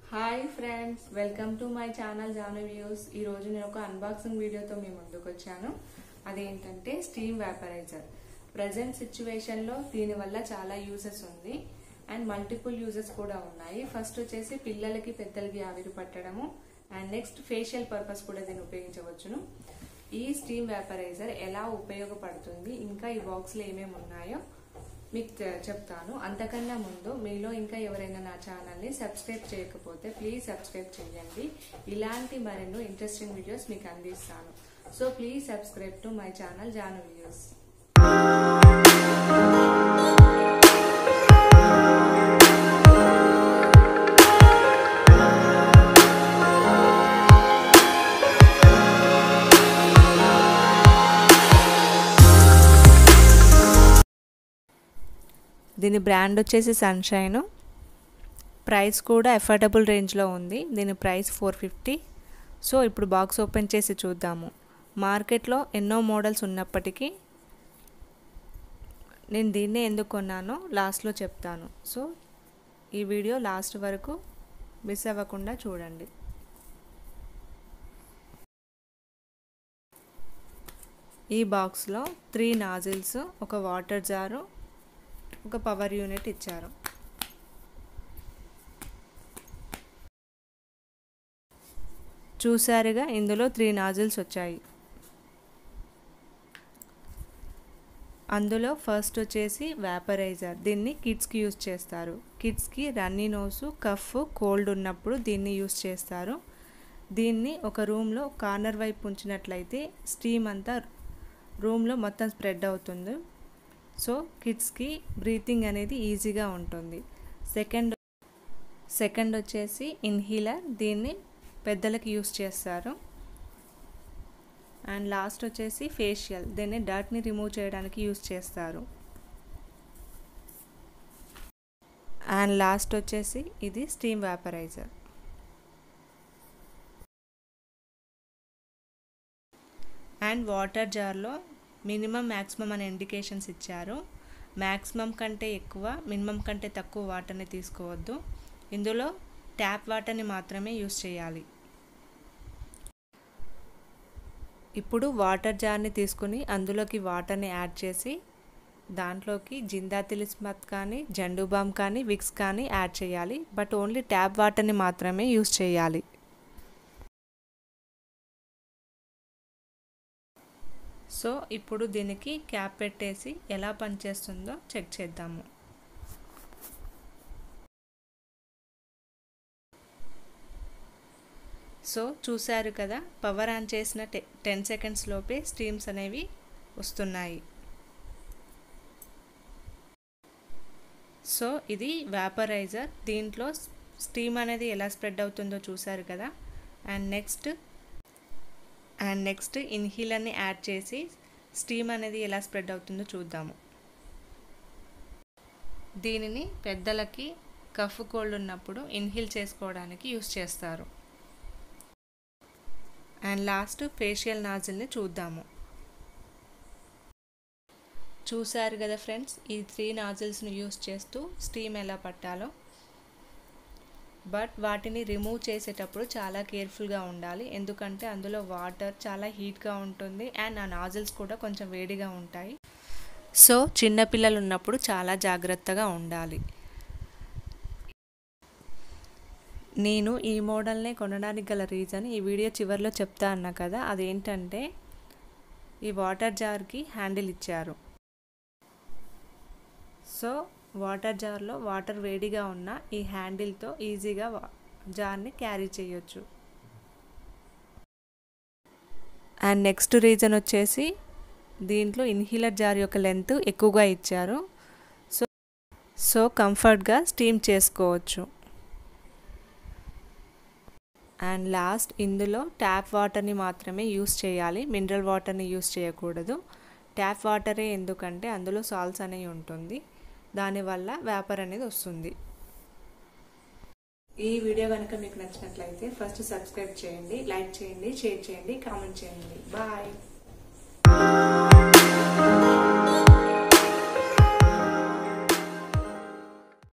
hi friends welcome to my channel Janu views ఈ రోజు నేను ఒక అన్బాక్సింగ్ వీడియోతో మీ ముందుకు వచ్చాను అదేంటంటే స్టీమ్ వ్యాపరైజర్ ప్రజెంట్ సిచ్యువేషన్ లో దీని వల్ల చాలా యూజెస్ ఉంది అండ్ మల్టిపుల్ యూజెస్ కూడా ఉన్నాయి ఫస్ట్ వచ్చేసి పిల్లలకి పెద్దలకి ఆవిరి పట్టడము అండ్ నెక్స్ట్ ఫేషియల్ పర్పస్ కూడా దీన్ని ఉపయోగించవచ్చును ఈ స్టీమ్ వ్యాపరైజర్ ఎలా ఉపయోగపడుతుంది ఇంకా ఈ బాక్స్ లో ఏమేమి ఉన్నాయో మీకు చె- చెప్తాను అంతకన్నా ముందు మీలో ఇంకా ఎవరైనా నా ఛానల్ని సబ్స్క్రైబ్ చేయకపోతే ప్లీజ్ సబ్స్క్రైబ్ చేయండి ఇలాంటి మరెన్నో ఇంట్రెస్టింగ్ వీడియోస్ మీకు అందిస్తాను so please subscribe to my channel Janu videos దీని బ్రాండ్ వచ్చేసి సన్షైన్ ప్రైస్ కూడా అఫోర్డబుల్ రేంజ్లో ఉంది దీని ప్రైస్ ఫోర్ ఫిఫ్టీ సో ఇప్పుడు బాక్స్ ఓపెన్ చేసి చూద్దాము మార్కెట్లో ఎన్నో మోడల్స్ ఉన్నప్పటికీ నేను దీన్నే ఎందుకు కొన్నానో లాస్ట్లో చెప్తాను సో ఈ వీడియో లాస్ట్ వరకు మిస్ అవ్వకుండా చూడండి ఈ బాక్స్లో త్రీ నాజిల్స్ ఒక వాటర్ జారు ఒక పవర్ యూనిట్ ఇచ్చారు చూసారుగా ఇందులో త్రీ నాజిల్స్ వచ్చాయి అందులో ఫస్ట్ వచ్చేసి వ్యాపరైజర్ దీన్ని కిడ్స్కి యూస్ చేస్తారు కిడ్స్కి రన్నీ నోసు కఫ్ కోల్డ్ ఉన్నప్పుడు దీన్ని యూస్ చేస్తారు దీన్ని ఒక రూమ్లో కార్నర్ వైపు ఉంచినట్లయితే స్టీమ్ అంతా రూమ్లో మొత్తం స్ప్రెడ్ అవుతుంది సో కిడ్స్కి బ్రీతింగ్ అనేది ఈజీగా ఉంటుంది సెకండ్ సెకండ్ వచ్చేసి ఇన్హీలర్ దీన్ని పెద్దలకి యూస్ చేస్తారు అండ్ లాస్ట్ వచ్చేసి ఫేషియల్ దీన్ని డర్ట్ని రిమూవ్ చేయడానికి యూస్ చేస్తారు అండ్ లాస్ట్ వచ్చేసి ఇది స్టీమ్ వ్యాపరైజర్ అండ్ వాటర్ జార్లో మినిమం మ్యాక్సిమం అనే ఇండికేషన్స్ ఇచ్చారు మ్యాక్సిమం కంటే ఎక్కువ మినిమం కంటే తక్కువ వాటర్ని తీసుకోవద్దు ఇందులో ట్యాప్ వాటర్ని మాత్రమే యూస్ చేయాలి ఇప్పుడు వాటర్ జార్ని తీసుకుని అందులోకి వాటర్ని యాడ్ చేసి దాంట్లోకి జిందా తిలిస్మత్ కానీ జండు బామ్ కానీ విక్స్ కానీ యాడ్ చేయాలి బట్ ఓన్లీ ట్యాప్ వాటర్ని మాత్రమే యూస్ చేయాలి సో ఇప్పుడు దీనికి క్యాప్ పెట్టేసి ఎలా పనిచేస్తుందో చెక్ చేద్దాము సో చూశారు కదా పవర్ ఆన్ చేసిన టె టెన్ సెకండ్స్ లోపే స్టీమ్స్ అనేవి వస్తున్నాయి సో ఇది వ్యాపరైజర్ దీంట్లో స్టీమ్ అనేది ఎలా స్ప్రెడ్ అవుతుందో చూశారు కదా అండ్ నెక్స్ట్ అండ్ నెక్స్ట్ ఇన్హీలర్ని యాడ్ చేసి స్టీమ్ అనేది ఎలా స్ప్రెడ్ అవుతుందో చూద్దాము దీనిని పెద్దలకి కఫ్ కోల్డ్ ఉన్నప్పుడు ఇన్హీల్ చేసుకోవడానికి యూస్ చేస్తారు అండ్ లాస్ట్ ఫేషియల్ నాజిల్ని చూద్దాము చూశారు కదా ఫ్రెండ్స్ ఈ త్రీ నాజిల్స్ని యూస్ చేస్తూ స్టీమ్ ఎలా పట్టాలో బట్ వాటిని రిమూవ్ చేసేటప్పుడు చాలా కేర్ఫుల్గా ఉండాలి ఎందుకంటే అందులో వాటర్ చాలా హీట్గా ఉంటుంది అండ్ ఆ నాజిల్స్ కూడా కొంచెం వేడిగా ఉంటాయి సో చిన్నపిల్లలు ఉన్నప్పుడు చాలా జాగ్రత్తగా ఉండాలి నేను ఈ మోడల్నే కొనడానికి గల రీజన్ ఈ వీడియో చివరిలో చెప్తా అన్నా కదా అదేంటంటే ఈ వాటర్ జార్కి హ్యాండిల్ ఇచ్చారు సో వాటర్ జార్లో వాటర్ వేడిగా ఉన్న ఈ హ్యాండిల్తో ఈజీగా జార్ని క్యారీ చేయొచ్చు అండ్ నెక్స్ట్ రీజన్ వచ్చేసి దీంట్లో ఇన్హీలర్ జార్ యొక్క లెంత్ ఎక్కువగా ఇచ్చారు సో సో కంఫర్ట్గా స్టీమ్ చేసుకోవచ్చు అండ్ లాస్ట్ ఇందులో ట్యాప్ వాటర్ని మాత్రమే యూస్ చేయాలి మినరల్ వాటర్ని యూస్ చేయకూడదు ట్యాప్ వాటరే ఎందుకంటే అందులో సాల్ట్స్ అనేవి ఉంటుంది దానివల్ల వేపర్ అనేది వస్తుంది ఈ వీడియో కనుక మీకు నచ్చినట్లయితే ఫస్ట్ సబ్స్క్రైబ్ చేయండి లైక్ చేయండి షేర్ చేయండి కామెంట్ చేయండి బాయ్